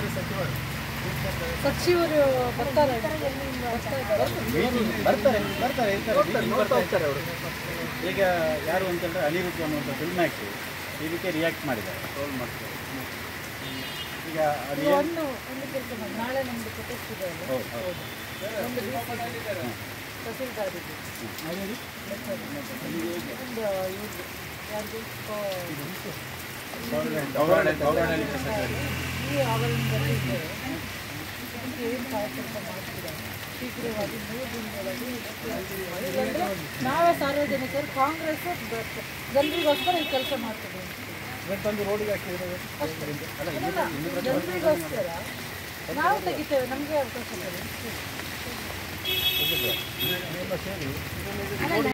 ಸಚಿವರು ಬರ್ತಾರೆ ಬರ್ತಾ ಇದ್ದಾರೆ ಮೀಟಿಂಗ್ ಬರ್ತಾರೆ ಬರ್ತಾರೆ ಇರ್ತಾರೆ meeting ಬರ್ತಾ ಇರ್ತಾರೆ ಅವರು ಈಗ ಯಾರು ಅಂತಂದ್ರೆ ಅನಿರುದ್ಧ ಅನ್ನುವಂಥ ಫಿಲ್ಮ್ ಆ್ಯಕ್ಟ್ ಇದಕ್ಕೆ ರಿಯಾಕ್ಟ್ ಮಾಡಿದ್ದಾರೆ ಟ್ರೋಲ್ ಮಾಡ್ತಾರೆ ಈಗ ಅದು ಏನು ಒಂದು ಒಂದು ಕೆಲಸ ಮಾಡಿ ನಾಳೆ ನಮ್ದು ಪ್ರೊಟೆಸ್ಟ್ ಇದೆ ಅಲ್ಲ ಹೌದು ಹೌದು ಒಂದು ತಹಸೀಲ್ದಾರಿಗೆ ಒಂದು ಇವ್ರಿಗೆ ಯಾರಿಗೂ ಈ ಆವರಣದಲ್ಲಿ ಇದ್ದೇವೆ ಇದಕ್ಕೆ ಏನು ಕಾರ್ಯಕರ್ತ ಮಾಡ್ತೀರಾ ಶೀಘ್ರವಾಗಿ ಮೂರು ದಿನದೊಳಗೆ ಇದಕ್ಕೆ ಅರ್ಜಿ ಮಾಡಿ. ಇಲ್ಲಾಂದ್ರೆ ನಾವೇ ಸಾರ್ವಜನಿಕರು ಕಾಂಗ್ರೆಸ್ ಜನರಿಗೋಸ್ಕರ ಈ ಕೆಲಸ ಮಾಡ್ತದೆ ಜನರಿಗೋಸ್ಕರ ನಾವು ತೆಗಿತೇವೆ ನಮಗೆ ಅವಕಾಶ ಕೊಡಿ